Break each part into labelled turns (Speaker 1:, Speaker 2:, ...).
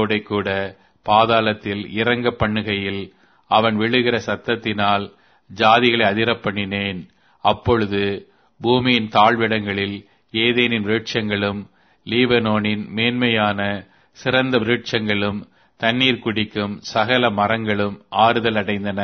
Speaker 1: அவனோட கூட பாதாளத்தில் இறங்க பண்ணுகையில் அவன் விழுகிற சத்தத்தினால் ஜாதிகளை அதிரப் பண்ணினேன் அப்பொழுது பூமியின் தாழ்விடங்களில் ஏதேனின் விருட்சங்களும் லீபனோனின் மேன்மையான சிறந்த விருட்சங்களும் தண்ணீர் குடிக்கும் சகல மரங்களும் ஆறுதல் அடைந்தன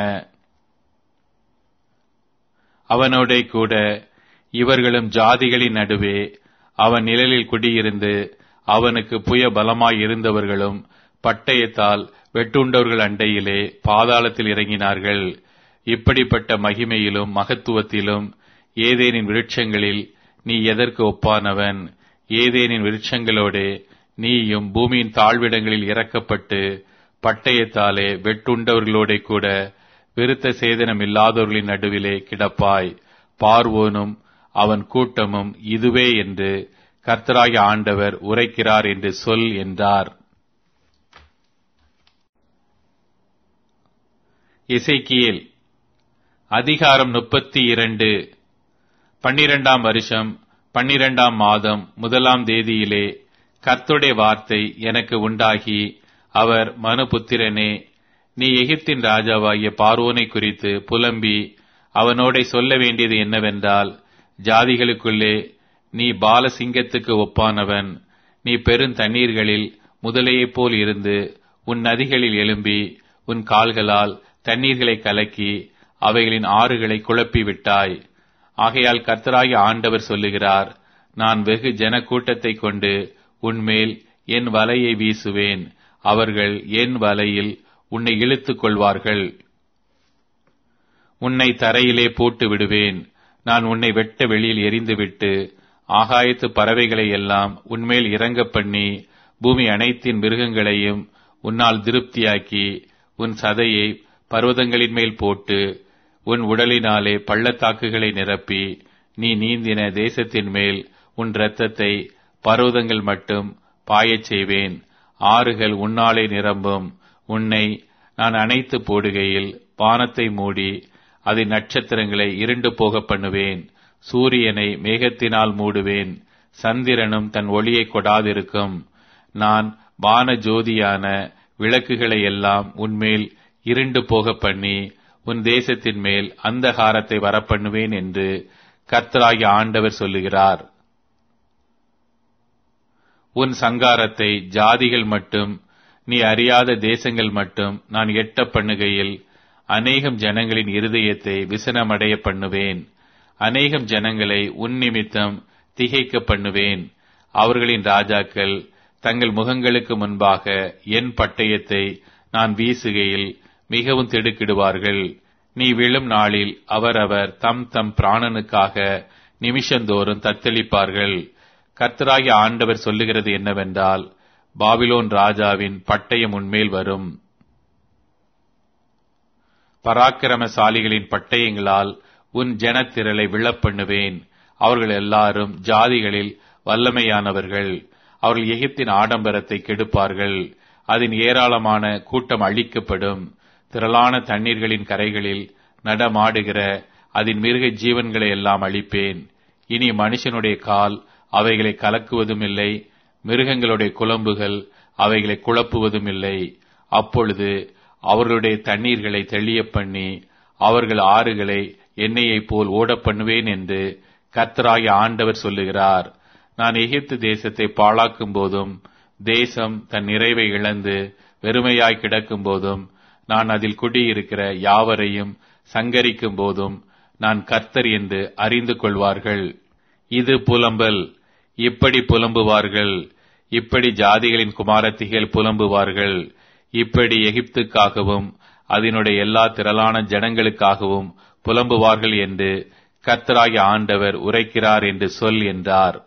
Speaker 1: அவனோட கூட இவர்களும் ஜாதிகளின் நடுவே அவன் நிழலில் குடியிருந்து அவனுக்கு புய பலமாய் இருந்தவர்களும் பட்டயத்தால் வெட்டுண்டவர்கள் அண்டையிலே பாதாளத்தில் இறங்கினார்கள் இப்படிப்பட்ட மகிமையிலும் மகத்துவத்திலும் ஏதேனின் விருட்சங்களில் நீ எதற்கு ஒப்பானவன் ஏதேனின் விருட்சங்களோடே நீயும் பூமியின் தாழ்விடங்களில் இறக்கப்பட்டு பட்டயத்தாலே வெட்டுண்டவர்களோட கூட விருத்த சேதனம் இல்லாதவர்களின் நடுவிலே கிடப்பாய் பார்வோனும் அவன் கூட்டமும் இதுவே என்று கர்த்தராகிய ஆண்டவர் உரைக்கிறார் என்று சொல் என்றார் இசைக்கியேல் அதிகாரம் முப்பத்தி இரண்டு பன்னிரெண்டாம் வருஷம் பன்னிரெண்டாம் மாதம் முதலாம் தேதியிலே கர்த்துடைய வார்த்தை எனக்கு உண்டாகி அவர் மனுபுத்திரனே நீ எகிப்தின் ராஜாவாகிய பார்வோனை குறித்து புலம்பி அவனோட சொல்ல வேண்டியது என்னவென்றால் ஜாதிகளுக்குள்ளே நீ பாலசிங்கத்துக்கு ஒப்பானவன் நீ பெருந்தண்ணீர்களில் முதலையைப் போல் இருந்து உன் நதிகளில் எழும்பி உன் கால்களால் தண்ணீர்களை கலக்கி அவைகளின் ஆறுகளை குழப்பி விட்டாய் ஆகையால் கர்த்தராகிய ஆண்டவர் சொல்லுகிறார் நான் வெகு ஜனக்கூட்டத்தை கொண்டு உன்மேல் என் வலையை வீசுவேன் அவர்கள் என் வலையில் உன்னை இழுத்துக் கொள்வார்கள் உன்னை தரையிலே போட்டு விடுவேன் நான் உன்னை வெட்ட வெளியில் எரிந்துவிட்டு ஆகாயத்து பறவைகளை எல்லாம் உன்மேல் இறங்க பண்ணி பூமி அனைத்தின் மிருகங்களையும் உன்னால் திருப்தியாக்கி உன் சதையை பர்வதங்களின் மேல் போட்டு உன் உடலினாலே பள்ளத்தாக்குகளை நிரப்பி நீ நீந்தின தேசத்தின் மேல் உன் இரத்தத்தை பர்வதங்கள் மட்டும் பாயச் செய்வேன் ஆறுகள் உன்னாலே நிரம்பும் உன்னை நான் அணைத்து போடுகையில் வானத்தை மூடி அதன் நட்சத்திரங்களை இருண்டு போக பண்ணுவேன் சூரியனை மேகத்தினால் மூடுவேன் சந்திரனும் தன் ஒளியை கொடாதிருக்கும் நான் வான ஜோதியான விளக்குகளை எல்லாம் உன்மேல் இருண்டு போக பண்ணி உன் தேசத்தின் மேல் அந்தகாரத்தை வரப்பண்ணுவேன் என்று கர்த்தராகிய ஆண்டவர் சொல்லுகிறார் உன் சங்காரத்தை ஜாதிகள் மட்டும் நீ அறியாத தேசங்கள் மட்டும் நான் எட்ட பண்ணுகையில் அநேகம் ஜனங்களின் இருதயத்தை விசனமடைய பண்ணுவேன் அநேகம் ஜனங்களை உன் நிமித்தம் திகைக்க பண்ணுவேன் அவர்களின் ராஜாக்கள் தங்கள் முகங்களுக்கு முன்பாக என் பட்டயத்தை நான் வீசுகையில் மிகவும் திடுக்கிடுவார்கள் நீ விழும் நாளில் அவரவர் தம் தம் பிராணனுக்காக நிமிஷந்தோறும் தத்தளிப்பார்கள் கர்த்தராகிய ஆண்டவர் சொல்லுகிறது என்னவென்றால் பாபிலோன் ராஜாவின் பட்டயம் உன்மேல் வரும் பராக்கிரமசாலிகளின் பட்டயங்களால் உன் ஜனத்திரளை விழப்பண்ணுவேன் அவர்கள் எல்லாரும் ஜாதிகளில் வல்லமையானவர்கள் அவர்கள் எகிப்தின் ஆடம்பரத்தை கெடுப்பார்கள் அதன் ஏராளமான கூட்டம் அழிக்கப்படும் திரளான தண்ணீர்களின் கரைகளில் நடமாடுகிற அதன் மிருக ஜீவன்களை எல்லாம் அழிப்பேன் இனி மனுஷனுடைய கால் அவைகளை கலக்குவதும் இல்லை மிருகங்களுடைய குழம்புகள் அவைகளை குழப்புவதும் இல்லை அப்பொழுது அவர்களுடைய தண்ணீர்களை தெளிய பண்ணி அவர்கள் ஆறுகளை எண்ணெயைப் போல் ஓடப் பண்ணுவேன் என்று கர்த்தராகிய ஆண்டவர் சொல்லுகிறார் நான் எகிப்து தேசத்தை பாழாக்கும் போதும் தேசம் தன் நிறைவை இழந்து வெறுமையாய் கிடக்கும் போதும் நான் அதில் குடியிருக்கிற யாவரையும் சங்கரிக்கும் போதும் நான் கர்த்தர் என்று அறிந்து கொள்வார்கள் இது புலம்பல் இப்படி புலம்புவார்கள் இப்படி ஜாதிகளின் குமாரத்திகள் புலம்புவார்கள் இப்படி எகிப்துக்காகவும் அதனுடைய எல்லா திரளான ஜனங்களுக்காகவும் புலம்புவார்கள் என்று கர்த்தராகிய ஆண்டவர் உரைக்கிறார் என்று சொல் என்றார்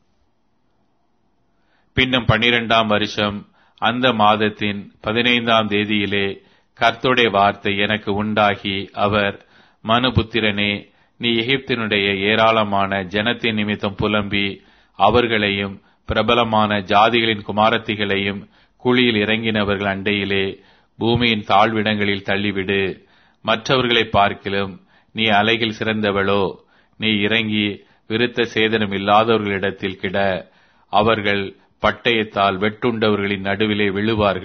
Speaker 1: பின்னும் பன்னிரெண்டாம் வருஷம் அந்த மாதத்தின் பதினைந்தாம் தேதியிலே கர்த்தருடைய வார்த்தை எனக்கு உண்டாகி அவர் மனுபுத்திரனே நீ எகிப்தினுடைய ஏராளமான ஜனத்தின் நிமித்தம் புலம்பி அவர்களையும் பிரபலமான ஜாதிகளின் குமாரத்திகளையும் குழியில் இறங்கினவர்கள் அண்டையிலே பூமியின் தாழ்விடங்களில் தள்ளிவிடு மற்றவர்களை பார்க்கிலும் நீ அலைகள் சிறந்தவளோ நீ இறங்கி விருத்த சேதனம் இல்லாதவர்களிடத்தில் கிட அவர்கள் பட்டயத்தால் வெட்டுண்டவர்களின் நடுவிலே விழுவார்கள்